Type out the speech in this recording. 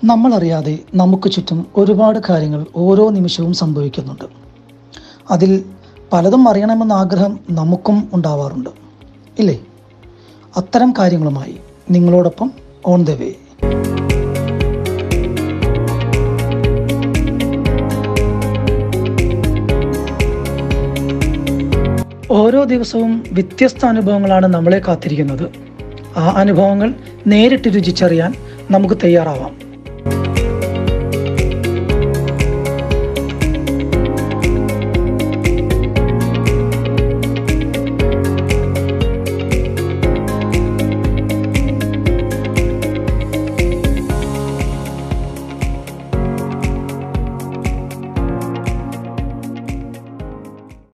നമ്മളറിയാതെ നമുക്ക് ചുറ്റും ഒരുപാട് കാര്യങ്ങൾ ഓരോ നിമിഷവും സംഭവിക്കുന്നുണ്ട് അതിൽ പലതും അറിയണമെന്ന ആഗ്രഹം നമുക്കും ഉണ്ടാവാറുണ്ട് ഇല്ലേ അത്തരം കാര്യങ്ങളുമായി നിങ്ങളോടൊപ്പം ഓൺ ദ വേ ഓരോ ദിവസവും വ്യത്യസ്ത അനുഭവങ്ങളാണ് നമ്മളെ കാത്തിരിക്കുന്നത് ആ അനുഭവങ്ങൾ നേരിട്ട് രുചിച്ചറിയാൻ നമുക്ക് തയ്യാറാവാം